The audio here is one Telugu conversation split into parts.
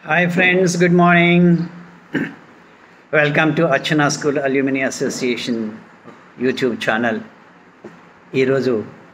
hi friends good morning welcome to Archana school alumni association YouTube channel ఈరోజు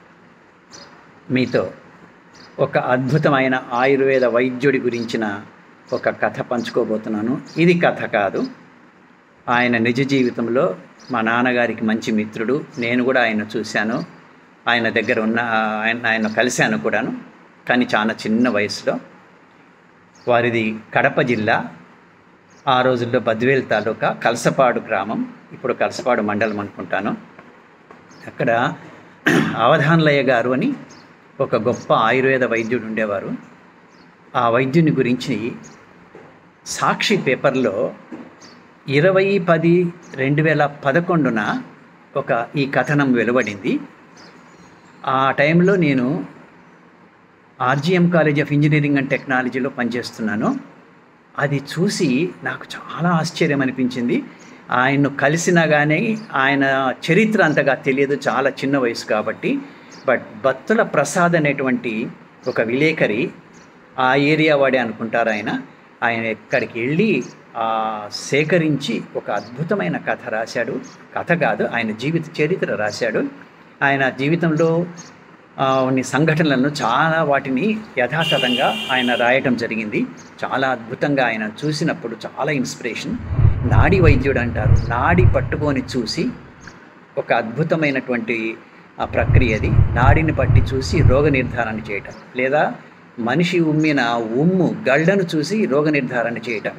మీతో ఒక అద్భుతమైన ఆయుర్వేద వైద్యుడి గురించిన ఒక కథ పంచుకోబోతున్నాను ఇది కథ కాదు ఆయన నిజ జీవితంలో మా నాన్నగారికి మంచి మిత్రుడు నేను కూడా ఆయన చూశాను ఆయన దగ్గర ఉన్న ఆయన ఆయన కలిశాను కూడాను కానీ చాలా చిన్న వయసులో వారిది కడప జిల్లా ఆ రోజుల్లో బద్వేల్ తాలూకా కలసపాడు గ్రామం ఇప్పుడు కలసపాడు మండలం అనుకుంటాను అక్కడ అవధాన్లయ్య గారు అని ఒక గొప్ప ఆయుర్వేద వైద్యుడు ఉండేవారు ఆ వైద్యుని గురించి సాక్షి పేపర్లో ఇరవై పది రెండు వేల పదకొండున ఒక ఈ కథనం వెలువడింది ఆ టైంలో నేను RGM college of engineering and టెక్నాలజీలో పనిచేస్తున్నాను అది చూసి నాకు చాలా ఆశ్చర్యం అనిపించింది ఆయన్ను కలిసినా కానీ ఆయన చరిత్ర అంతగా తెలియదు చాలా చిన్న వయసు కాబట్టి బట్ బత్తుల ప్రసాద్ అనేటువంటి ఒక విలేకరి ఆ ఏరియా వాడే అనుకుంటారు ఆయన ఆయన ఎక్కడికి వెళ్ళి ఆ సేకరించి ఒక అద్భుతమైన కథ రాశాడు కథ కాదు ఆయన జీవిత చరిత్ర రాశాడు ఆయన జీవితంలో ఆ, కొన్ని సంఘటనలను చాలా వాటిని యథాతథంగా ఆయన రాయటం జరిగింది చాలా అద్భుతంగా ఆయన చూసినప్పుడు చాలా ఇన్స్పిరేషన్ నాడి వైద్యుడు అంటారు నాడి పట్టుకొని చూసి ఒక అద్భుతమైనటువంటి ఆ ప్రక్రియ అది నాడిని పట్టి చూసి రోగ నిర్ధారణ చేయటం లేదా మనిషి ఉమ్మిన ఉమ్ము గళ్ళను చూసి రోగ నిర్ధారణ చేయటం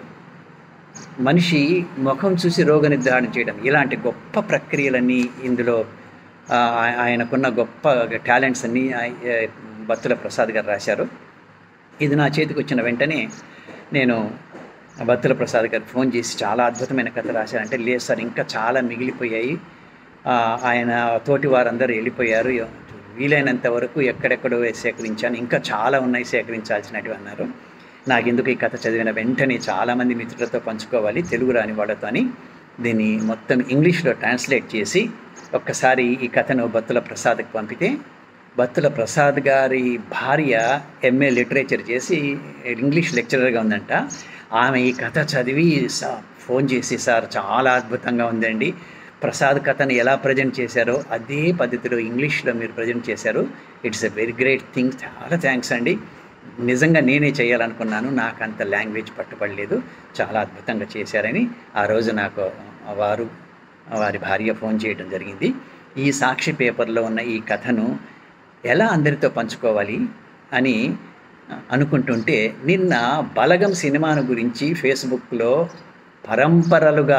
మనిషి ముఖం చూసి రోగ నిర్ధారణ చేయడం ఇలాంటి గొప్ప ప్రక్రియలన్నీ ఇందులో ఆ, ఆయ- ఆయనకున్న గొప్ప టాలెంట్స్ అన్నీ ఆయ- ఏ, బత్తుల ప్రసాద్ గారు రాశారు ఇది నా చేతికి వచ్చిన వెంటనే నేను బత్తుల ప్రసాద్ గారికి ఫోన్ చేసి చాలా అద్భుతమైన కథ రాశారంటే లేదు సార్ ఇంకా చాలా మిగిలిపోయాయి ఆ, ఆయన తోటి వారందరూ వెళ్ళిపోయారు వీలైనంత వరకు ఎక్కడెక్కడో సేకరించాను ఇంకా చాలా ఉన్నాయి సేకరించాల్సినవి అన్నారు నాకు ఎందుకు ఈ కథ చదివిన వెంటనే చాలామంది మిత్రులతో పంచుకోవాలి తెలుగు రాని వాళ్ళతో అని దీన్ని మొత్తం ఇంగ్లీష్లో ట్రాన్స్లేట్ చేసి ఒక్కసారి ఈ కథను బత్తుల ప్రసాద్కి పంపితే బత్తుల ప్రసాద్ గారి భార్య ఎంఏ లిటరేచర్ చేసి ఇంగ్లీష్ లెక్చరర్గా ఉందంట ఆమె ఈ కథ చదివి సా- ఫోన్ చేసి సార్ చాలా అద్భుతంగా ఉందండి ప్రసాద్ కథను ఎలా ప్రజెంట్ చేశారో అదే పద్ధతిలో ఇంగ్లీష్లో మీరు ప్రజెంట్ చేశారు it's a very great thing చాలా థ్యాంక్స్ అండి నిజంగా నేనే చేయాలనుకున్నాను నాకు అంత లాంగ్వేజ్ పట్టుబడలేదు చాలా అద్భుతంగా చేశారని ఆ రోజు నాకు వారు వారి భార్య ఫోన్ చేయడం జరిగింది ఈ సాక్షి పేపర్లో ఉన్న ఈ కథను ఎలా అందరితో పంచుకోవాలి అని అనుకుంటుంటే నిన్న బలగం సినిమాను గురించి ఫేస్బుక్లో పరంపరలుగా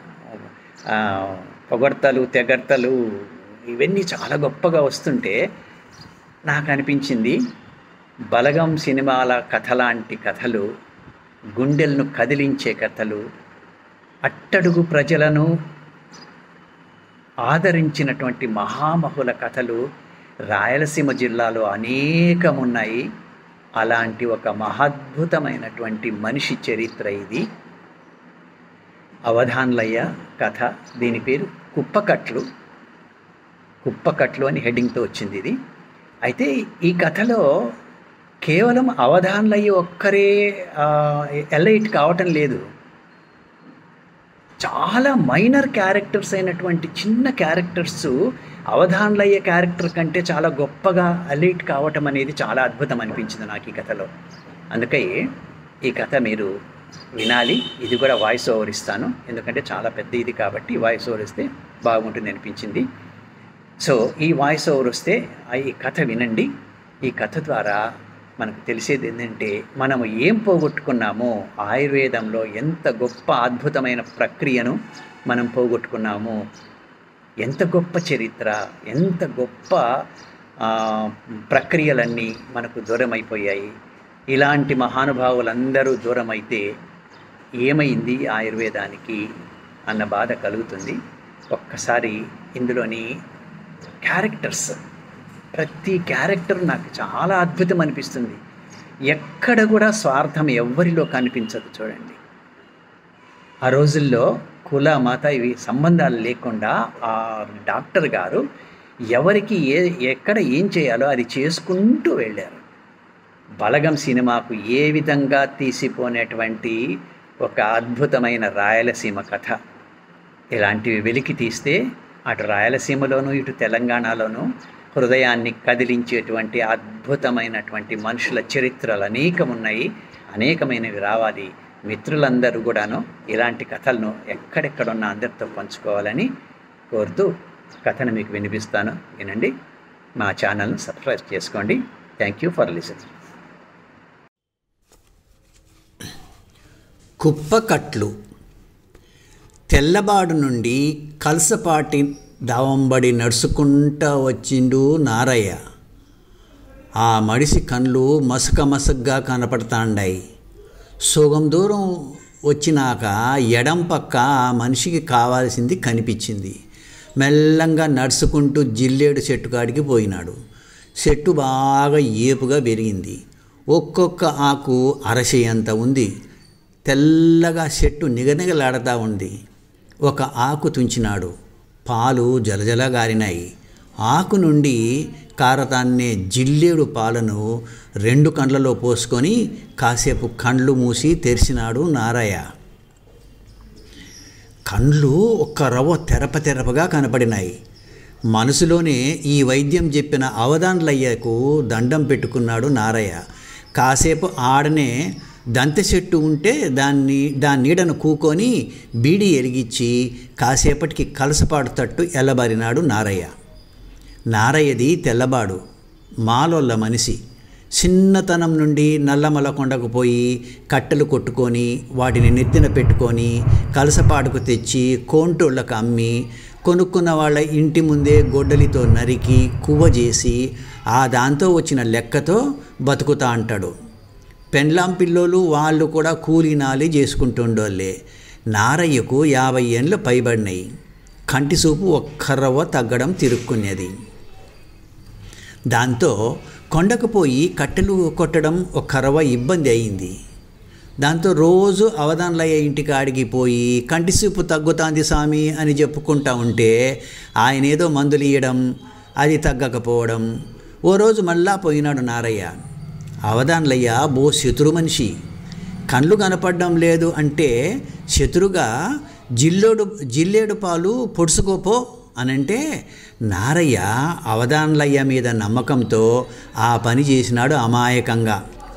ఆ, పొగడ్తలు తెగడ్తలు ఇవన్నీ చాలా గొప్పగా వస్తుంటే నాకు అనిపించింది బలగం సినిమాల కథ లాంటి కథలు గుండెలను కదిలించే కథలు అట్టడుగు ప్రజలను ఆదరించినటువంటి మహామహుల కథలు రాయలసీమ జిల్లాలో అనేకం ఉన్నాయి అలాంటి ఒక మహద్భుతమైనటువంటి మనిషి చరిత్ర ఇది అవధాన్లయ్య కథ దీని పేరు కుప్పకట్లు కుప్పకట్లు అని హెడ్డింగ్తో వచ్చింది ఇది అయితే ఈ కథలో కేవలం అవధాన్లయ్య ఒక్కరే ఎలైట్ కావటం లేదు చాలా మైనర్ క్యారెక్టర్స్ అయినటువంటి చిన్న క్యారెక్టర్స్ అవధాన్లయ్యే క్యారెక్టర్ కంటే చాలా గొప్పగా అలైట్ కావటం అనేది చాలా అద్భుతం అనిపించింది నాకు ఈ కథలో అందుకే ఈ కథ మీరు వినాలి ఇది కూడా వాయిస్ ఓవర్ ఇస్తాను ఎందుకంటే చాలా పెద్ద ఇది కాబట్టి వాయిస్ ఓవర్ ఇస్తే బాగుంటుంది అనిపించింది సో ఈ వాయిస్ ఓవర్ వస్తే ఆ ఈ కథ వినండి ఈ కథ ద్వారా మనకు తెలిసేది ఏంటంటే మనము ఏం పోగొట్టుకున్నామో ఆయుర్వేదంలో ఎంత గొప్ప అద్భుతమైన ప్రక్రియను మనం పోగొట్టుకున్నాము ఎంత గొప్ప చరిత్ర ఎంత గొప్ప ఆ, ప్రక్రియలన్నీ మనకు దూరమైపోయాయి ఇలాంటి మహానుభావులందరూ దూరమైతే ఏమైంది ఆయుర్వేదానికి అన్న బాధ కలుగుతుంది ఒక్కసారి ఇందులోని క్యారెక్టర్స్ ప్రతి క్యారెక్టర్ నాకు చాలా అద్భుతం అనిపిస్తుంది ఎక్కడ కూడా స్వార్థం ఎవ్వరిలో కనిపించదు చూడండి ఆ రోజుల్లో కుల మత ఇవి సంబంధాలు లేకుండా ఆ డాక్టర్ గారు ఎవరికి ఏ ఎక్కడ ఏం చేయాలో అది చేసుకుంటూ వెళ్ళారు బలగం సినిమాకు ఏ విధంగా తీసిపోయినటువంటి ఒక అద్భుతమైన రాయలసీమ కథ ఇలాంటివి వెలికి తీస్తే అటు రాయలసీమలోనూ ఇటు తెలంగాణలోనూ హృదయాన్ని కదిలించేటువంటి అద్భుతమైనటువంటి మనుషుల చరిత్రలు అనేకం ఉన్నాయి అనేకమైనవి రావాలి మిత్రులందరూ కూడాను ఇలాంటి కథలను ఎక్కడెక్కడున్న అందరితో పంచుకోవాలని కోరుతూ కథను మీకు వినిపిస్తాను వినండి మా ఛానల్ను సబ్స్క్రైబ్ చేసుకోండి థ్యాంక్ యూ ఫర్ లిసనింగ్ కుప్పకట్లు తెల్లబాడు నుండి కలసపాటి దావంబడి నడుచుకుంటా వచ్చిండు నారయ్య ఆ మడిసి కండ్లు మసక మసగ్గా కనపడతాండాయి సగం దూరం వచ్చినాక ఎడం పక్క ఆ మనిషికి కావాల్సింది కనిపించింది మెల్లంగా నడుచుకుంటూ జిల్లేడు చెట్టు కాడికి పోయినాడు చెట్టు బాగా ఏపుగా పెరిగింది ఒక్కొక్క ఆకు అరచేయంత ఉంది తెల్లగా చెట్టు నిగనిగలాడుతూ ఉంది ఒక ఆకు తుంచినాడు పాలు జలజల గారినాయి ఆకు నుండి కారతాన్నే జిల్లేడు పాలను రెండు కండ్లలో పోసుకొని కాసేపు కండ్లు మూసి తెరిచినాడు నారయ్య కండ్లు ఒక్క రవ్వ తెరప తెరపగా కనపడినాయి మనసులోనే ఈ వైద్యం చెప్పిన అవధాన్లయ్యకు దండం పెట్టుకున్నాడు నారయ్య కాసేపు ఆడనే దంతె చెట్టు ఉంటే దాన్ని దాని నీడను కూకొని బీడి ఎలిగించి కాసేపటికి కలసపాడు తట్టు ఎల్లబారినాడు నారయ్య నారయ్యది తెల్లబాడు మాలోళ్ళ మనిషి చిన్నతనం నుండి నల్లమల కొండకు పోయి కట్టెలు కొట్టుకొని వాటిని నెత్తిన పెట్టుకొని కలసపాడుకు తెచ్చి కోంటోళ్ళకు అమ్మి కొనుక్కున్న వాళ్ళ ఇంటి ముందే గొడ్డలితో నరికి కువ్వ చేసి ఆ దాంతో వచ్చిన లెక్కతో బతుకుతా అంటాడు పెండ్లాం పిల్లోలు వాళ్ళు కూడా కూలినాలి చేసుకుంటుండోళ్ళే నారయ్యకు యాభై ఏండ్లు పైబడినాయి కంటి చూపు ఒక్కరవ్వ తగ్గడం తిరుక్కునేది దాంతో కొండకు పోయి కట్టెలు కొట్టడం ఒక రవ్వ ఇబ్బంది అయింది దాంతో రోజు అవధాన్లయ్య ఇంటికాడికి పోయి కంటి చూపు తగ్గుతాంది స్వామి అని చెప్పుకుంటా ఉంటే ఆయన ఏదో మందులు ఇయ్యడం అది తగ్గకపోవడం ఓ రోజు మళ్ళా పోయినాడు నారయ్య అవధాన్లయ్య బో శత్రు మనిషి కళ్ళు కనపడడం లేదు అంటే శత్రుగా జిల్లోడు జిల్లేడు పాలు పొడుచుకోపో అనంటే నారయ్య అవధాన్లయ్య మీద నమ్మకంతో ఆ పని చేసినాడు అమాయకంగా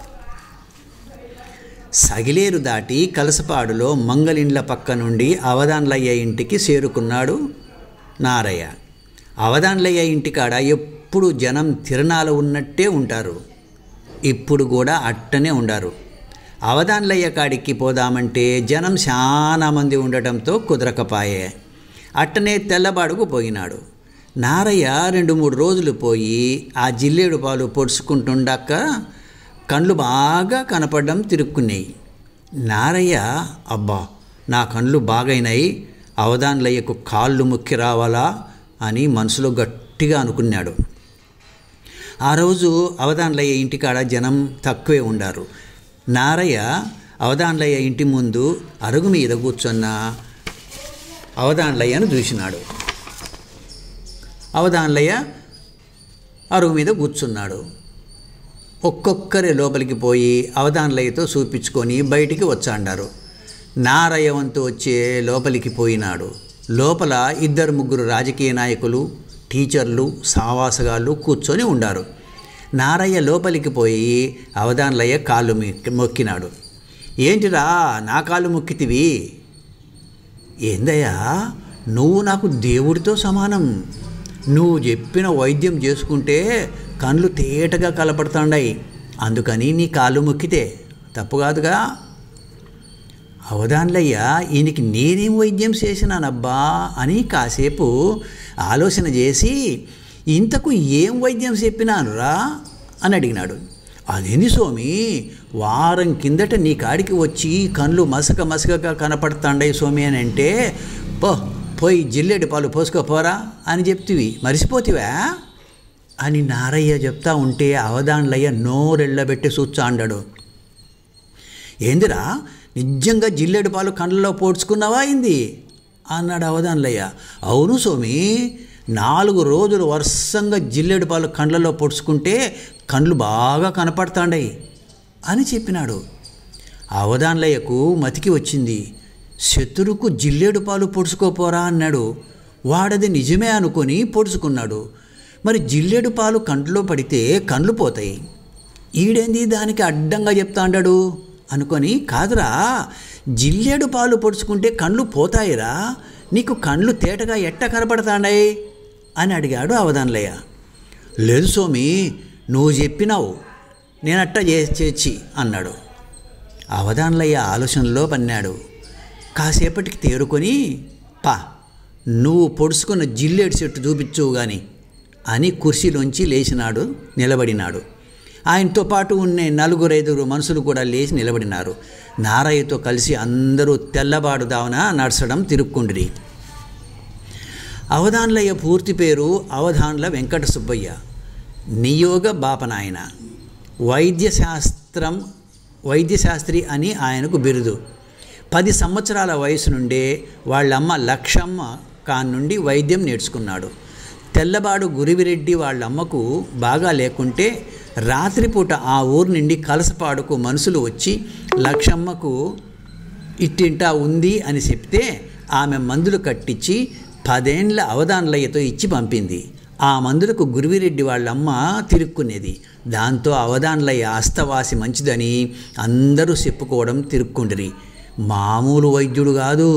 సగిలేరు దాటి కలసపాడులో మంగలిండ్ల పక్క నుండి అవధాన్లయ్య ఇంటికి చేరుకున్నాడు నారయ్య అవధాన్లయ్య ఇంటికాడ ఎప్పుడు జనం తిరణాలు ఉన్నట్టే ఉంటారు ఇప్పుడు కూడా అట్టనే ఉండారు అవధాన్లయ్య కాడికి పోదామంటే జనం చాలా మంది ఉండటంతో కుదరకపాయే అట్టనే తెల్లబాడుకు పోయినాడు నారయ్య రెండు మూడు రోజులు పోయి ఆ జిల్లేడు పాలు పొడుచుకుంటుండక కండ్లు బాగా కనపడడం తిరుక్కున్నాయి నారయ్య అబ్బా నా కండ్లు బాగైనాయి అవధాన్లయ్యకు కాళ్ళు ముక్కి రావాలా అని మనసులో గట్టిగా అనుకున్నాడు ఆ రోజు అవధాన్లయ్య ఇంటికాడ జనం తక్కువే ఉండారు నారయ్య అవధాన్లయ్య ఇంటి ముందు అరుగు మీద కూర్చున్న అవధాన్లయ్యను చూసినాడు అవధాన్లయ్య అరుగు మీద కూర్చున్నాడు ఒక్కొక్కరే లోపలికి పోయి అవధాన్లయ్యతో చూపించుకొని బయటికి వచ్చాండారు నారయ్య వంతు వచ్చే లోపలికి పోయినాడు లోపల ఇద్దరు ముగ్గురు రాజకీయ నాయకులు టీచర్లు సావాసగాళ్ళు కూర్చొని ఉండారు నారయ్య లోపలికి పోయి అవధాన్లయ్య కాళ్ళు మొక్కి- మొక్కినాడు ఏంటిరా నా కాళ్ళు మొక్కితివి ఏందయ్యా నువ్వు నాకు దేవుడితో సమానం నువ్వు చెప్పిన వైద్యం చేసుకుంటే కళ్ళు తేటగా కలపడుతుండాయి అందుకని నీ కాళ్ళు మొక్కితే తప్పు కాదుగా అవధాన్లయ్య ఈయనకి నేనేం వైద్యం చేసినానబ్బా అని కాసేపు ఆలోచన చేసి ఇంతకు ఏం వైద్యం చెప్పినానురా అని అడిగినాడు అదేంది స్వామి వారం కిందట నీ కాడికి వచ్చి కళ్ళు మసక మసకగా కనపడుతాండాయి స్వామి అని అంటే పో పోయి జిల్లేడు పాలు పోసుకోపోరా అని చెప్తివి మరిసిపోతివా అని నారయ్య చెప్తా ఉంటే అవధాన్లయ్య నోరెళ్ళబెట్టి చూచాండాడు ఏందిరా నిజంగా జిల్లేడు పాలు కండ్లలో పోడ్చుకున్నావా అయింది అన్నాడు అవధాన్లయ్య అవును స్వామి నాలుగు రోజులు వర్షంగా జిల్లేడు పాలు కండ్లలో పొడుచుకుంటే కండ్లు బాగా కనపడతాండయి అని చెప్పినాడు అవధాన్లయ్యకు మతికి వచ్చింది శత్రువుకు జిల్లేడు పాలు పొడుచుకోపోరా అన్నాడు వాడది నిజమే అనుకొని పొడుచుకున్నాడు మరి జిల్లేడు పాలు కంట్లో పడితే కండ్లు పోతాయి ఈడేంది దానికి అడ్డంగా చెప్తా అన్నాడు అనుకొని కాదురా జిల్లేడు పాలు పొడుచుకుంటే కండ్లు పోతాయిరా నీకు కండ్లు తేటగా ఎట్ట కనపడతాండాయి అని అడిగాడు అవధాన్లయ్య లేదు సోమి నువ్వు చెప్పినావు నేనట్ట చేసి అన్నాడు అవధాన్లయ్య ఆలోచనలో పన్నాడు కాసేపటికి తేరుకొని పా నువ్వు పొడుచుకున్న జిల్లేడు చెట్టు చూపించువు గాని అని కుర్చీలోంచి లేచినాడు నిలబడినాడు ఆయనతో పాటు ఉన్న నలుగురైదుగురు మనుషులు కూడా లేచి నిలబడినారు నారయ్యతో కలిసి అందరూ తెల్లబాడుదావున నడచడం తిరుక్కుండ్రి అవధాన్లయ్య పూర్తి పేరు అవధాన్ల వెంకట సుబ్బయ్య నియోగ బాపనాయన వైద్యశాస్త్రం వైద్యశాస్త్రి అని ఆయనకు బిరుదు పది సంవత్సరాల వయసు నుండే వాళ్ళమ్మ లక్షమ్మ కాన్ నుండి వైద్యం నేర్చుకున్నాడు తెల్లబాడు గురివిరెడ్డి వాళ్ళమ్మకు బాగా లేకుంటే రాత్రిపూట ఆ ఊరు నుండి కలసపాడుకు మనుషులు వచ్చి లక్షమ్మకు ఇట్టింటా ఉంది అని చెప్తే ఆమె మందులు కట్టించి పదేండ్ల అవధాన్లయ్యతో ఇచ్చి పంపింది ఆ మందులకు గురువిరెడ్డి వాళ్ళమ్మ తిరుక్కునేది దాంతో అవధాన్లయ్య అస్తవాసి మంచిదని అందరూ చెప్పుకోవడం తిరుక్కుండిరి మామూలు వైద్యుడు కాదు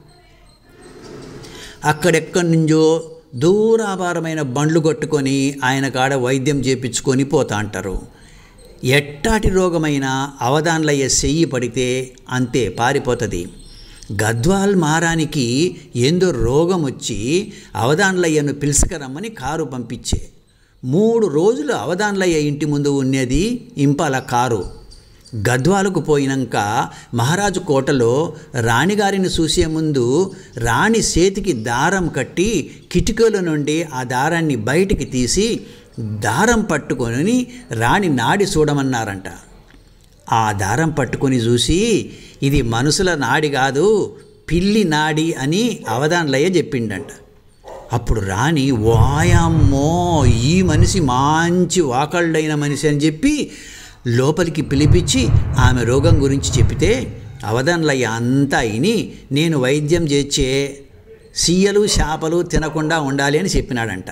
అక్కడెక్కడి నుంచో దూరాభారమైన బండ్లు కొట్టుకొని ఆయన కాడ వైద్యం చేపించుకొని పోతా అంటారు ఎట్టాటి రోగమైన అవధాన్లయ్య చెయ్యి పడితే అంతే పారిపోతుంది గద్వాల్ మారానికి ఏందో రోగం వచ్చి అవధాన్లయ్యను పిలుసుకరమ్మని కారు పంపించే మూడు రోజులు అవధాన్లయ్య ఇంటి ముందు ఉన్నది ఇంపాల కారు గద్వాలకు పోయినాక మహారాజు కోటలో రాణిగారిని చూసే ముందు రాణి చేతికి దారం కట్టి కిటికీల నుండి ఆ దారాన్ని బయటికి తీసి దారం పట్టుకొని రాణి నాడి చూడమన్నారంట ఆ దారం పట్టుకొని చూసి ఇది మనుషుల నాడి కాదు పిల్లి నాడి అని అవధాన్లయ్య చెప్పిండంట అప్పుడు రాణి వాయమ్మో ఈ మనిషి మంచి వాకళ్ళైన మనిషి అని చెప్పి లోపలికి పిలిపించి ఆమె రోగం గురించి చెప్పితే అవధాన్లయ్య అంతా అయిని నేను వైద్యం చేర్చే సీయలు చేపలు తినకుండా ఉండాలి అని చెప్పినాడంట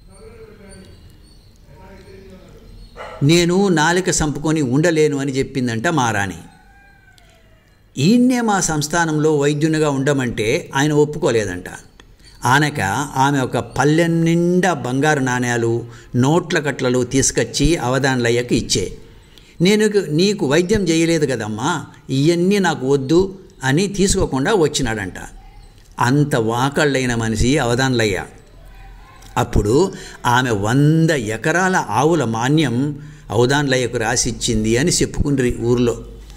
నేను నాలిక సంపుకొని ఉండలేను అని చెప్పిందంట మా రాణి ఈయన్నే మా సంస్థానంలో వైద్యునిగా ఉండమంటే ఆయన ఒప్పుకోలేదంట ఆనక ఆమె ఒక పల్లెం నిండా బంగారు నాణ్యాలు నోట్ల కట్లలు తీసుకొచ్చి అవధాన్లయ్యకి ఇచ్చే నేను నీకు వైద్యం చేయలేదు కదమ్మా ఇవన్నీ నాకు వద్దు అని తీసుకోకుండా వచ్చినాడంట అంత వాకళ్ళైన మనిషి అవధాన్లయ్య అప్పుడు ఆమె వంద ఎకరాల ఆవుల మాన్యం అవధాన్లయ్యకు రాసిచ్చింది అని చెప్పుకుండ్రి ఊర్లో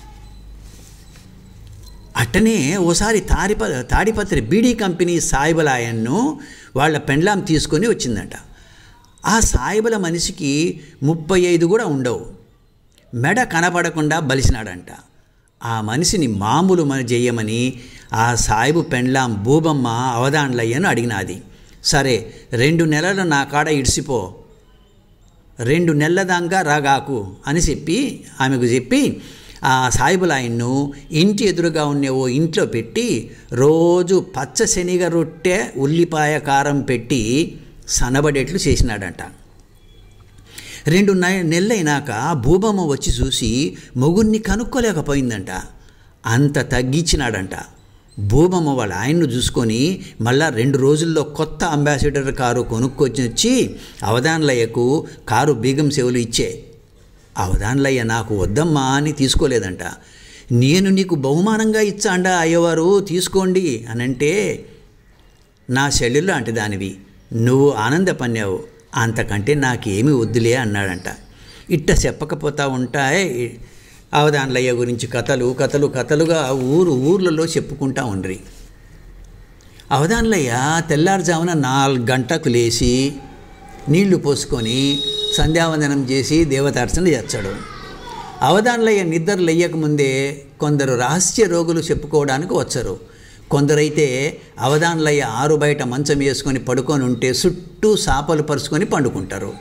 అట్టనే ఓసారి తాడిప తాడిపత్రి బీడీ కంపెనీ సాయిబలాయన్ను వాళ్ళ పెండ్లాం తీసుకొని వచ్చిందంట ఆ సాయిబల మనిషికి ముప్పై ఐదు కూడా ఉండవు మెడ కనపడకుండా బలిసినాడంట ఆ మనిషిని మామూలు మన చెయ్యమని ఆ సాయిబు పెండ్లాం భూబమ్మ అవధాన్లయ్యను అడిగినాది సరే రెండు నెలలు నా కాడ ఇడిసిపో రెండు నెలల దాకా రాగాకు అని చెప్పి ఆమెకు చెప్పి ఆ సాయిబులాయన్ను ఇంటి ఎదురుగా ఉండే ఓ ఇంట్లో పెట్టి రోజు పచ్చ శనిగ రొట్టె ఉల్లిపాయ కారం పెట్టి సనబడేట్లు చేసినాడంట రెండు నెలలైనాక భూబమ్మ వచ్చి చూసి మొగుడిని కనుక్కోలేకపోయిందంట అంత తగ్గించినాడంట భూబమ్మ వాళ్ళ ఆయన్ను చూసుకొని మళ్ళా రెండు రోజుల్లో కొత్త అంబాసిడర్ కారు కొనుక్కొచ్చి వచ్చి అవధాన్లయ్యకు కారు బీగం సేవలు ఇచ్చే అవధాన్లయ్య నాకు వద్దమ్మా అని తీసుకోలేదంట నేను నీకు బహుమానంగా ఇచ్చాండా అయ్యవారు తీసుకోండి అనంటే నా చెల్లెలు లాంటి దానివి నువ్వు ఆనందపన్నావు అంతకంటే నాకేమీ వద్దులే అన్నాడంట ఇట్ట చెప్పకపోతా ఉంటాయి అవధాన్లయ్య గురించి కథలు కథలు కథలుగా ఊరు ఊర్లలో చెప్పుకుంటా ఉండ్రి అవధాన్లయ్య తెల్లారుజామున నాలుగు గంటకు లేచి నీళ్లు పోసుకొని సంధ్యావందనం చేసి దేవతార్చన చేస్తాడు అవధాన్లయ్య నిద్ర లేయకముందే కొందరు రహస్య రోగులు చెప్పుకోవడానికి వచ్చరు కొందరైతే అవధాన్లయ్య ఆరు బయట మంచం వేసుకొని పడుకొని ఉంటే చుట్టూ సాపలు పరుచుకొని పండుకుంటారు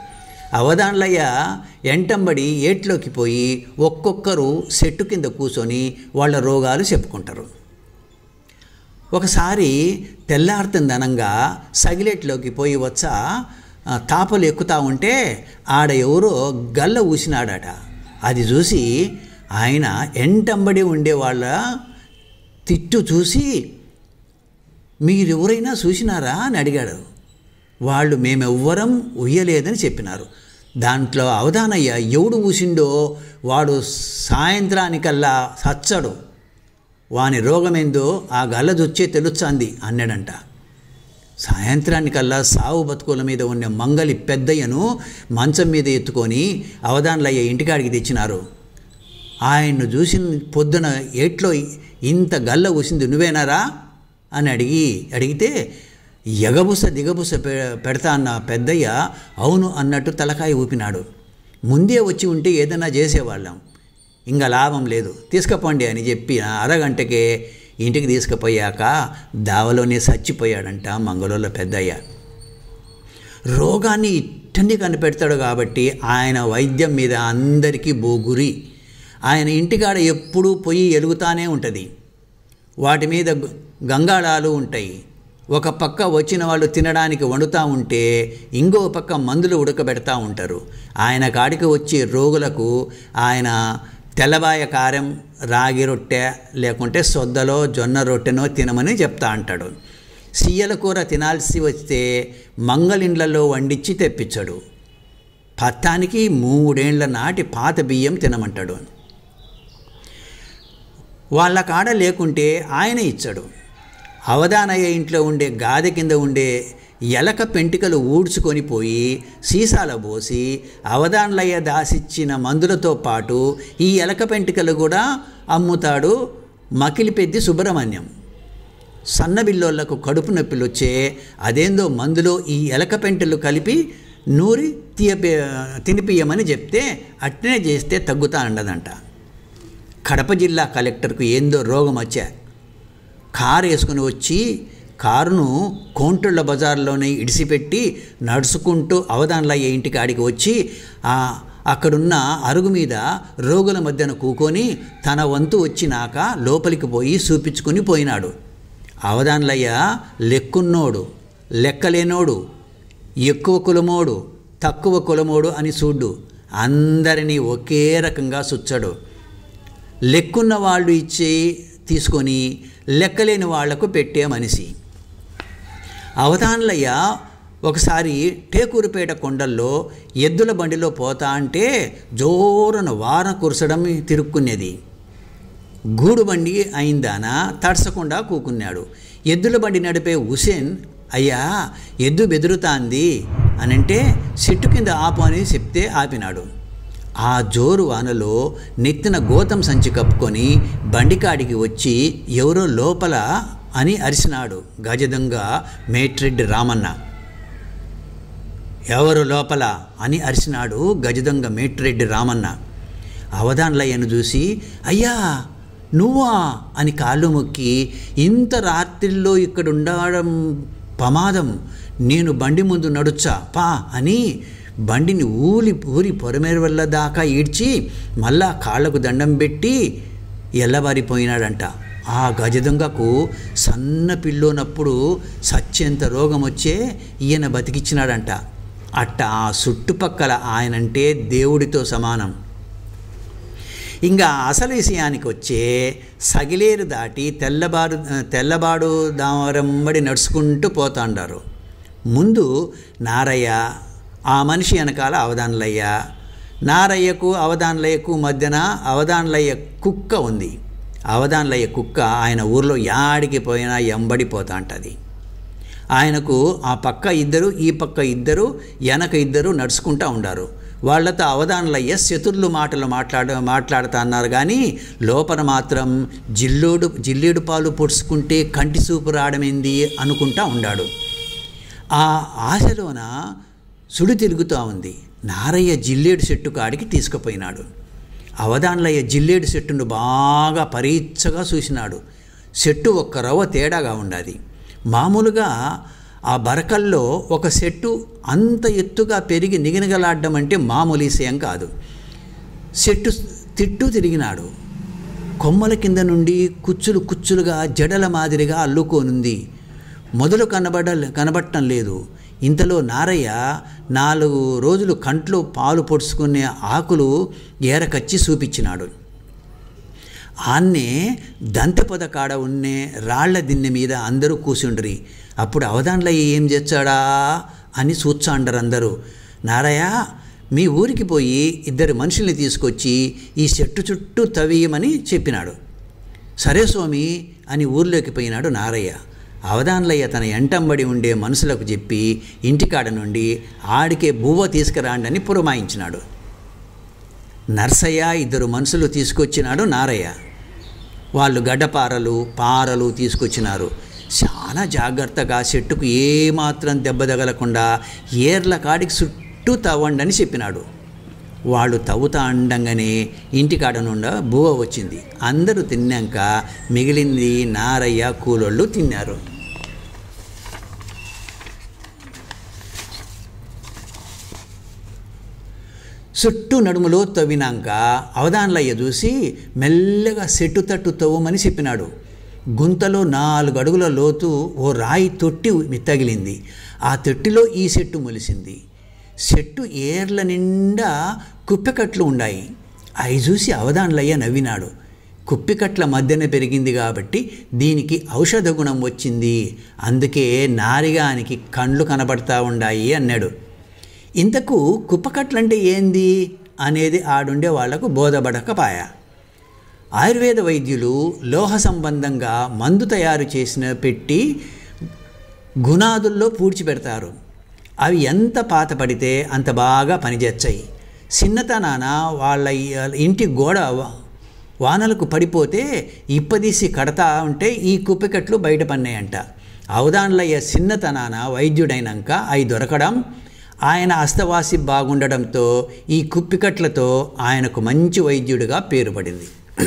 అవధాన్లయ్య ఎంటంబడి ఏట్లోకి పోయి ఒక్కొక్కరు చెట్టు కింద కూర్చొని వాళ్ళ రోగాలు చెప్పుకుంటారు ఒకసారి తెల్లారుతుందనంగా సగిలెట్లోకి పోయి వచ్చా ఆ, తాపలు ఎక్కుతా ఉంటే ఆడ ఎవరో గల్ల ఊసినాడట అది చూసి ఆయన ఎంటంబడి ఉండే వాళ్ళ తిట్టు చూసి మీరెవరైనా చూసినారా అని అడిగాడు వాళ్ళు మేమెవ్వరం ఉయ్యలేదని చెప్పినారు దాంట్లో అవధానయ్య ఎవడు ఊసిండో వాడు సాయంత్రానికల్లా సచ్చడు వాని రోగమేందో ఆ గల్ల జొచ్చే తెలుస్తుంది అన్నాడంట సాయంత్రానికల్లా సావు బతుకుల మీద ఉన్న మంగలి పెద్దయ్యను మంచం మీద ఎత్తుకొని అవధాన్లయ్య ఇంటికాడికి తెచ్చినారు ఆయన్ను చూసిన పొద్దున ఏట్లో ఇంత గల్ల ఊసింది నువ్వేనారా అని అడిగి అడిగితే ఎగబుస దిగబుస పె పెడతా అన్న పెద్దయ్య అవును అన్నట్టు తలకాయ ఊపినాడు ముందే వచ్చి ఉంటే ఏదైనా చేసేవాళ్ళం ఇంకా లాభం లేదు తీసుకుపోండి అని చెప్పి అరగంటకే ఇంటికి తీసుకుపోయాక దావలోనే చచ్చిపోయాడంట మంగళూరులో పెద్దయ్య రోగాన్ని ఇట్టని కనిపెడతాడు కాబట్టి ఆయన వైద్యం మీద అందరికీ బోగురి ఆయన ఇంటికాడ ఎప్పుడూ పొయ్యి ఎలుగుతానే ఉంటుంది వాటి మీద గ- గంగాళాలు ఉంటాయి ఒక పక్క వచ్చిన వాళ్ళు తినడానికి వండుతూ ఉంటే ఇంకో పక్క మందులు ఉడకబెడతా ఉంటారు ఆయన కాడికి వచ్చే రోగులకు ఆయన తెల్లబాయ కారం రాగి రొట్టె లేకుంటే సొద్దలో జొన్న రొట్టెనో తినమని చెప్తా అంటాడు సీయల కూర తినాల్సి వస్తే మంగళిండ్లలో వండించి తెప్పించడు పత్తానికి మూడేండ్ల నాటి పాత బియ్యం తినమంటాడు వాళ్ళ కాడ లేకుంటే ఆయన ఇచ్చాడు అవధానయ్య ఇంట్లో ఉండే గాదె కింద ఉండే ఎలక పెంటికలు ఊడ్చుకొని పోయి సీసాల పోసి అవధాన్లయ్య దాసిచ్చిన మందులతో పాటు ఈ ఎలక పెంటికలు కూడా అమ్ముతాడు మకిలిపెద్ది సుబ్రహ్మణ్యం సన్నబిల్లోళ్లకు కడుపు నొప్పులు వచ్చే అదేందో మందులో ఈ ఎలక పెంటలు కలిపి నూరి తీయ తినిపియమని చెప్తే అట్నే చేస్తే తగ్గుతా ఉండదంట కడప జిల్లా కలెక్టర్కు ఏందో రోగం వచ్చా కారు వేసుకుని వచ్చి కారును కోంటుళ్ళ బజార్లోనే ఇడిసిపెట్టి నడుచుకుంటూ అవధాన్లయ్య ఇంటికి ఆడికి వచ్చి ఆ అక్కడున్న అరుగు మీద రోగుల మధ్యన కూకొని తన వంతు వచ్చినాక లోపలికి పోయి చూపించుకుని పోయినాడు అవధాన్లయ్య లెక్కున్నోడు లెక్కలేనోడు ఎక్కువ కులమోడు తక్కువ కులమోడు అని చూడు అందరినీ ఒకే రకంగా సుచ్చడు లెక్కున్న వాళ్ళు ఇచ్చి తీసుకొని లెక్కలేని వాళ్లకు పెట్టే మనిషి అవధాన్లయ్య ఒకసారి టేకూరుపేట కొండల్లో ఎద్దుల బండిలో పోతా అంటే జోరున వాన కురసడం తిరుక్కునేది గూడు బండి అయిందానా తడసకుండా కూకున్నాడు ఎద్దుల బండి నడిపే హుసేన్ అయ్యా ఎద్దు బెదురుతాంది అనంటే చెట్టు కింద ఆపు అని చెప్తే ఆపినాడు ఆ జోరు వానలో నెత్తిన గోతం సంచి కప్పుకొని బండికాడికి వచ్చి ఎవరో లోపల అని అరిసినాడు గజదొంగ మేట్రెడ్డి రామన్న ఎవరు లోపల అని అరిసినాడు గజదొంగ మేట్రెడ్డి రామన్న అవధాన్లయ్యను చూసి అయ్యా నువ్వా అని కాళ్ళు మొక్కి ఇంత రాత్రిలో ఇక్కడ ఉండడం ప్రమాదం నేను బండి ముందు నడుచా పా అని బండిని ఊలి ఊరి పొరమేర దాకా ఈడ్చి మళ్ళా కాళ్ళకు దండం పెట్టి ఎల్లబారిపోయినాడంట ఆ గజదొంగకు సన్న పిల్లోనప్పుడు సచ్చేంత రోగం వచ్చే ఈయన బతికిచ్చినాడంట అట్ట ఆ చుట్టుపక్కల ఆయనంటే దేవుడితో సమానం ఇంకా అసలు విషయానికి వచ్చే సగిలేరు దాటి తెల్లబారు తెల్లబాడు దామరంబడి నడుచుకుంటూ పోతాండారు ముందు నారయ్య ఆ మనిషి వెనకాల అవధాన్లయ్య నారయ్యకు అవధాన్లయ్యకు మధ్యన అవధాన్లయ్య కుక్క ఉంది అవధాన్లయ్య కుక్క ఆయన ఊర్లో యాడికి పోయినా ఎంబడిపోతా ఉంటుంది ఆయనకు ఆ పక్క ఇద్దరు ఈ పక్క ఇద్దరు వెనక ఇద్దరు నడుచుకుంటూ ఉండారు వాళ్ళతో అవధానులయ్య శతుర్లు మాటలు మాట్లాడ మాట్లాడుతా అన్నారు కానీ లోపల మాత్రం జిల్లోడు జిల్లేడు పాలు పొడుచుకుంటే కంటి చూపు రావడమేంది అనుకుంటా ఉండాడు ఆ ఆశలోన సుడి తిరుగుతూ ఉంది నారయ్య జిల్లేడు చెట్టు కాడికి తీసుకుపోయినాడు అవధాన్లయ్య జిల్లేడు చెట్టును బాగా పరీక్షగా చూసినాడు చెట్టు ఒక్క రవ్వ తేడాగా ఉండాది మామూలుగా ఆ బరకల్లో ఒక చెట్టు అంత ఎత్తుగా పెరిగి నిగనిగలాడడం అంటే మామూలు విషయం కాదు చెట్టు తిట్టు తిరిగినాడు కొమ్మల కింద నుండి కుచ్చులు కుచ్చులుగా జడల మాదిరిగా అల్లుకోనుంది మొదలు కనబడ కనబడటం లేదు ఇంతలో నారయ్య నాలుగు రోజులు కంట్లో పాలు పొడుచుకునే ఆకులు ఏరకచ్చి చూపించినాడు ఆన్నే దంతెపొద కాడ ఉన్నే రాళ్ల దిన్నె మీద అందరూ కూసుండ్రి అప్పుడు అవధాన్లయ్య ఏం చేస్తాడా అని చూచాండరు అందరూ నారయ్య మీ ఊరికి పోయి ఇద్దరు మనుషుల్ని తీసుకొచ్చి ఈ చెట్టు చుట్టూ తవ్వేయమని చెప్పినాడు సరే స్వామి అని ఊర్లోకి పోయినాడు నారయ్య అవధాన్లయ్య తన ఎంటంబడి ఉండే మనుషులకు చెప్పి ఇంటికాడ నుండి ఆడికే బువ్వ తీసుకురాండని పురమాయించినాడు నర్సయ్య ఇద్దరు మనుషులు తీసుకొచ్చినాడు నారయ్య వాళ్ళు గడ్డపారలు పారలు తీసుకొచ్చినారు చాలా జాగ్రత్తగా చెట్టుకు ఏమాత్రం దెబ్బ తగలకుండా ఏర్ల కాడికి చుట్టూ తవ్వండని చెప్పినాడు వాళ్ళు తవ్వుతా అండంగానే ఇంటికాడ నుండా బువ్వ వచ్చింది అందరూ తిన్నాక మిగిలింది నారయ్య కూలోళ్ళు తిన్నారు చుట్టూ నడుములో తవ్వినాక అవధాన్లయ్య చూసి మెల్లగా సెట్టు తట్టు తవ్వమని చెప్పినాడు గుంతలో నాలుగు అడుగుల లోతు ఓ రాయి తొట్టి తగిలింది ఆ తొట్టిలో ఈ చెట్టు మొలిసింది చెట్టు ఏర్ల నిండా కుప్పెకట్లు ఉన్నాయి అవి చూసి అవధాన్లయ్య నవ్వినాడు కుప్పికట్ల మధ్యన పెరిగింది కాబట్టి దీనికి ఔషధ గుణం వచ్చింది అందుకే నారిగానికి కండ్లు కనబడతా ఉండాయి అన్నాడు ఇంతకు కుప్పకట్లంటే ఏంది అనేది ఆడుండే వాళ్లకు బోధపడకపాయ ఆయుర్వేద వైద్యులు లోహ సంబంధంగా మందు తయారు చేసిన పెట్టి గుణాదుల్లో పూడ్చిపెడతారు అవి ఎంత పాత పడితే అంత బాగా పనిచేస్తాయి చిన్నతనాన వాళ్ళ ఇంటి గోడ వానలకు పడిపోతే ఇప్పదీసి కడతా ఉంటే ఈ కుప్పికట్లు బయట పన్నాయంట అవదాన్లయ్య చిన్నతనాన వైద్యుడైనాక అవి దొరకడం ఆయన అస్తవాసి బాగుండడంతో ఈ కుప్పికట్లతో ఆయనకు మంచి వైద్యుడిగా పేరు పడింది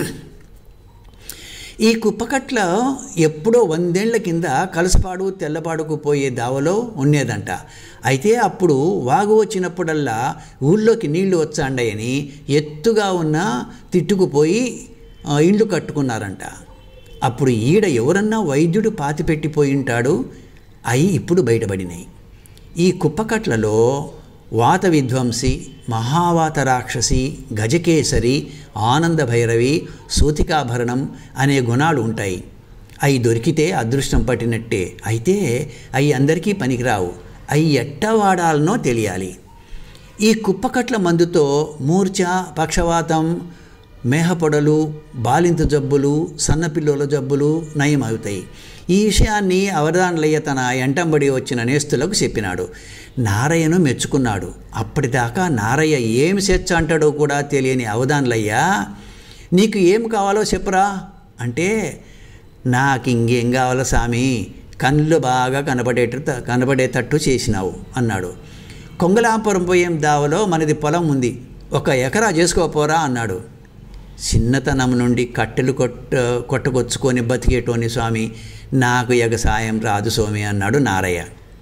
ఈ కుప్పకట్ల ఎప్పుడో వందేళ్ల కింద కలసపాడు తెల్లపాడుకు పోయే దావలో ఉండేదంట అయితే అప్పుడు వాగు వచ్చినప్పుడల్లా ఊళ్ళోకి నీళ్లు వచ్చాండయని ఎత్తుగా ఉన్న తిట్టుకుపోయి ఇళ్ళు కట్టుకున్నారంట అప్పుడు ఈడ ఎవరన్నా వైద్యుడు పాతిపెట్టిపోయి ఉంటాడు అవి ఇప్పుడు బయటపడినాయి ఈ కుప్పకట్లలో వాత విధ్వంసి మహావాత రాక్షసి గజకేసరి ఆనంద భైరవి సూతికాభరణం అనే గుణాలు ఉంటాయి అవి దొరికితే అదృష్టం పట్టినట్టే అయితే అవి అందరికీ పనికిరావు అవి ఎట్టా వాడాలనో తెలియాలి ఈ కుప్పకట్ల మందుతో మూర్ఛ పక్షవాతం మేహపొడలు బాలింత జబ్బులు సన్నపిల్లోల జబ్బులు నయమవుతాయి ఈ విషయాన్ని అవధాన్లయ్య తన ఎంటంబడి వచ్చిన నేస్తులకు చెప్పినాడు నారయ్యను మెచ్చుకున్నాడు అప్పటిదాకా నారయ్య ఏమి సెచ్చ అంటాడో కూడా తెలియని అవధాన్లయ్య నీకు ఏం కావాలో చెప్పురా అంటే నాకు ఇంకేం కావాలో సామి కళ్ళు బాగా కనబడేట కనబడేటట్టు చేసినావు అన్నాడు కొంగలాపురం పోయేం దావలో మనది పొలం ఉంది ఒక ఎకరా చేసుకోపోరా అన్నాడు చిన్నతనం నుండి కట్టెలు కొట్ట కొట్టకొచ్చుకొని బతికేటోని స్వామి నాకు ఎగసాయం రాదు స్వామి అన్నాడు నారయ్య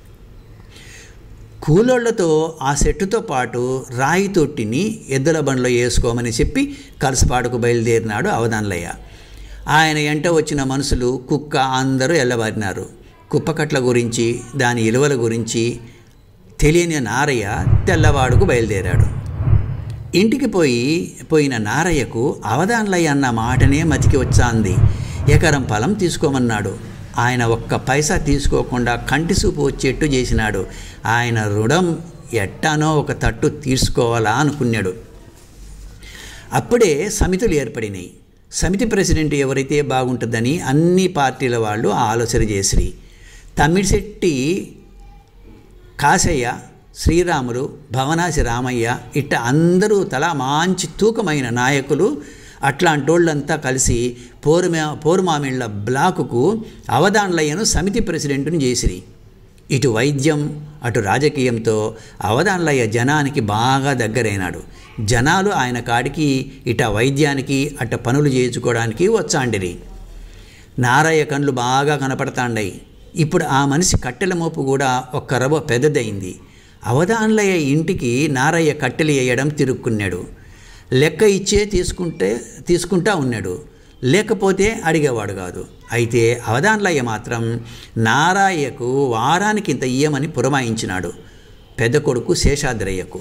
కూలోళ్లతో ఆ సెట్టుతో పాటు రాయి తొట్టిని ఎద్దుల బండ్లో వేసుకోమని చెప్పి కలసపాడుకు బయలుదేరినాడు అవధాన్లయ్య ఆయన ఎంట వచ్చిన మనుషులు కుక్క అందరూ ఎల్లబారినారు కుప్పకట్ల గురించి దాని ఇలువల గురించి తెలియని నారయ్య తెల్లవాడుకు బయలుదేరాడు ఇంటికి పోయి పోయిన నారయ్యకు అవధాన్లయ్య అన్న మాటనే మతికి వచ్చాంది ఎకరం పొలం తీసుకోమన్నాడు ఆయన ఒక్క పైసా తీసుకోకుండా కంటి చూపు వచ్చేట్టు చేసినాడు ఆయన రుణం ఎట్టానో ఒక తట్టు తీసుకోవాలా అనుకున్నాడు అప్పుడే సమితులు ఏర్పడినాయి సమితి ప్రెసిడెంట్ ఎవరైతే బాగుంటుందని అన్ని పార్టీల వాళ్ళు ఆలోచన చేసిరి తమ్మిడిశెట్టి కాశయ్య శ్రీరాములు భవనాసి రామయ్య ఇట్ట అందరూ తలా మంచి తూకమైన నాయకులు అట్లాంటోళ్ళంతా కలిసి పోరుమా పోరుమామిళ్ళ బ్లాకుకు అవధాన్లయ్యను సమితి ప్రెసిడెంట్ను చేసిరి ఇటు వైద్యం అటు రాజకీయంతో అవధాన్లయ్య జనానికి బాగా దగ్గరైనాడు జనాలు ఆయన కాడికి ఇట వైద్యానికి అట్ట పనులు చేయించుకోవడానికి వచ్చాండిరి నారయ్య కండ్లు బాగా కనపడతాండాయి ఇప్పుడు ఆ మనిషి కట్టెల మోపు కూడా ఒక్క రవ్వ పెద్దదైంది అవధాన్లయ్య ఇంటికి నారయ్య కట్టెలు వేయడం తిరుక్కున్నాడు లెక్క ఇచ్చే తీసుకుంటే తీసుకుంటా ఉన్నాడు లేకపోతే అడిగేవాడు కాదు అయితే అవధాన్లయ్య మాత్రం నారాయ్యకు వారానికి ఇంత ఇయ్యమని పురమాయించినాడు పెద్ద కొడుకు శేషాద్రయ్యకు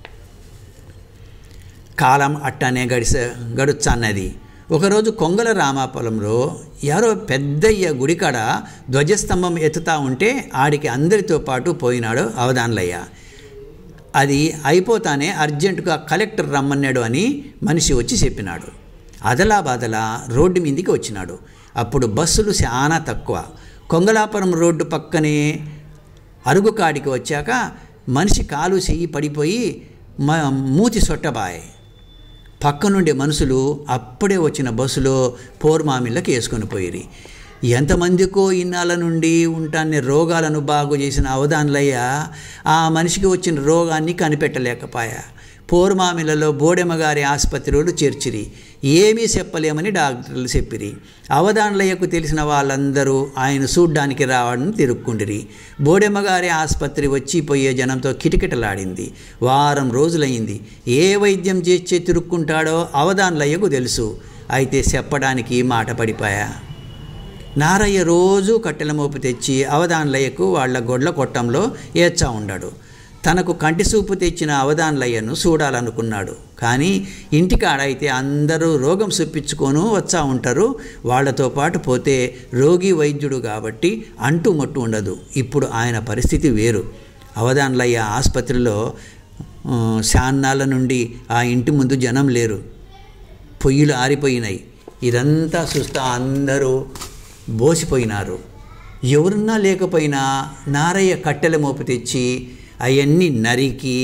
కాలం అట్టనే గడిస గడుచన్నది ఒకరోజు కొంగల రామాపురంలో ఎవరో పెద్దయ్య గుడికాడ ధ్వజస్తంభం ఎత్తుతా ఉంటే ఆడికి అందరితో పాటు పోయినాడు అవధాన్లయ్య అది అయిపోతానే అర్జెంటుగా కలెక్టర్ రమ్మన్నాడు అని మనిషి వచ్చి చెప్పినాడు అదలా బదలా రోడ్డు మీదికి వచ్చినాడు అప్పుడు బస్సులు చాలా తక్కువ కొంగలాపురం రోడ్డు పక్కనే అరుగు కాడికి వచ్చాక మనిషి కాలు చెయ్యి పడిపోయి మ మూతి సొట్టబాయ్ పక్క నుండి మనుషులు అప్పుడే వచ్చిన బస్సులో పోర్మామిళ్ళకి వేసుకొని పోయిరి ఎంతమందికో ఇన్నాళ్ళ నుండి ఉంటాన్ని రోగాలను బాగు చేసిన అవధాన్లయ్య ఆ మనిషికి వచ్చిన రోగాన్ని కనిపెట్టలేకపోయా పోర్మామిలలో బోడెమ్మగారి ఆసుపత్రులు చేర్చిరి ఏమీ చెప్పలేమని డాక్టర్లు చెప్పిరి అవధాన్లయ్యకు తెలిసిన వాళ్ళందరూ ఆయన చూడ్డానికి రావడం తిరుక్కుండిరి బోడెమ్మగారి ఆసుపత్రి వచ్చిపోయే జనంతో కిటకిటలాడింది వారం రోజులైంది ఏ వైద్యం చేసే తిరుక్కుంటాడో అవధాన్లయ్యకు తెలుసు అయితే చెప్పడానికి మాట పడిపోయా నారయ్య రోజు కట్టెల మోపు తెచ్చి అవధాన్లయ్యకు వాళ్ళ గొడ్ల కొట్టంలో ఏడ్చా ఉండాడు తనకు కంటి చూపు తెచ్చిన అవధాన్లయ్యను చూడాలనుకున్నాడు కానీ ఇంటికాడైతే అందరూ రోగం చూపించుకొని వచ్చా ఉంటారు వాళ్లతో పాటు పోతే రోగి వైద్యుడు కాబట్టి అంటూ మట్టు ఉండదు ఇప్పుడు ఆయన పరిస్థితి వేరు అవధాన్లయ్య ఆసుపత్రిలో ఆ, శాన్నాళ్ళ నుండి ఆ ఇంటి ముందు జనం లేరు పొయ్యిలు ఆరిపోయినాయి ఇదంతా చూస్తా అందరూ బోసిపోయినారు ఎవరున్నా లేకపోయినా నారయ్య కట్టెల మోపు తెచ్చి అవన్నీ నరికి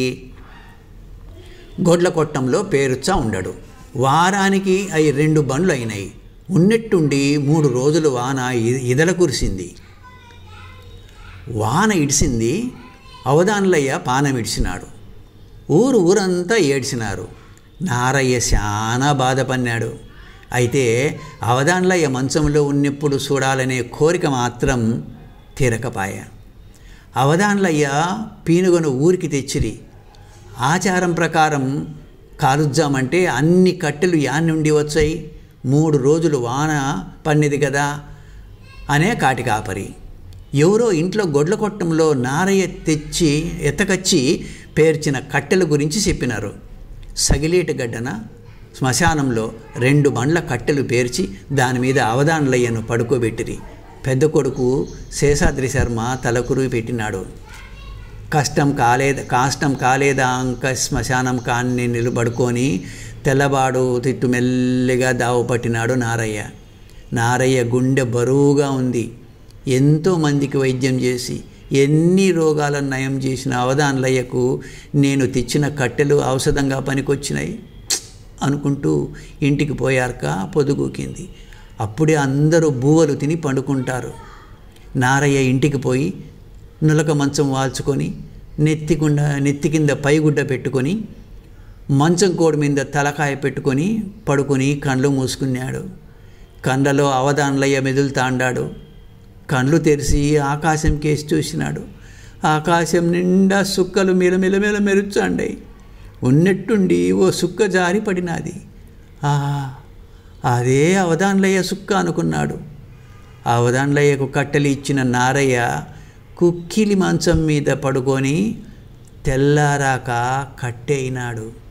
గొడ్ల కొట్టంలో పేరుచ్చా ఉండడు వారానికి అవి రెండు బండ్లు అయినాయి ఉన్నట్టుండి మూడు రోజులు వాన ఇ- ఇదల కురిసింది వాన ఇడిసింది అవధానులయ్య పానం ఇడిచినాడు ఊరు ఊరంతా ఏడ్చినారు నారయ్య చాలా బాధపడినాడు అయితే అవధాన్లయ్య మంచంలో ఉన్నప్పుడు చూడాలనే కోరిక మాత్రం తీరకపాయ అవధాన్లయ్య పీనుగను ఊరికి తెచ్చిరి ఆచారం ప్రకారం కాలుద్దామంటే అన్ని కట్టెలు యాన్ నుండి వచ్చాయి మూడు రోజులు వాన పన్నిది కదా అనే కాటి కాపరి ఎవరో ఇంట్లో గొడ్ల కొట్టంలో నారయ్య తెచ్చి ఎత్తకచ్చి పేర్చిన కట్టెల గురించి చెప్పినారు సగిలేటి గడ్డన శ్మశానంలో రెండు బండ్ల కట్టెలు పేర్చి దాని మీద అవధానులయ్యను పడుకోబెట్టిరి పెద్ద కొడుకు శేషాద్రి శర్మ తలకురు పెట్టినాడు కష్టం కాలేద కాష్టం కాలేదా అంక శ్మశానం కాన్ని నిలబడుకొని తెల్లబాడు తిట్టు మెల్లిగా దావు పట్టినాడు నారయ్య నారయ్య గుండె బరువుగా ఉంది ఎంతో మందికి వైద్యం చేసి ఎన్ని రోగాలను నయం చేసిన అవధాన్లయ్యకు నేను తెచ్చిన కట్టెలు ఔషధంగా పనికొచ్చినాయి అనుకుంటూ ఇంటికి పోయాక పొదుగుకింది అప్పుడే అందరూ బూవలు తిని పండుకుంటారు నారయ్య ఇంటికి పోయి నులక మంచం వాల్చుకొని నెత్తిగుండ నెత్తి కింద పైగుడ్డ పెట్టుకొని మంచం కోడి మీద తలకాయ పెట్టుకొని పడుకొని కండ్లు మూసుకున్నాడు కండ్లలో అవధాన్లయ్య మెదులుతాండాడు కండ్లు తెరిచి ఆకాశం కేసి చూసినాడు ఆకాశం నిండా సుక్కలు మిలమిలమిల మెరుచాండాయి ఉన్నట్టుండి ఓ సుక్క జారి పడినాది ఆ అదే అవధాన్లయ్య సుక్క అనుకున్నాడు అవధాన్లయ్యకు కట్టెలు ఇచ్చిన నారయ్య కుక్కిలి మంచం మీద పడుకొని తెల్లారాక కట్టెయినాడు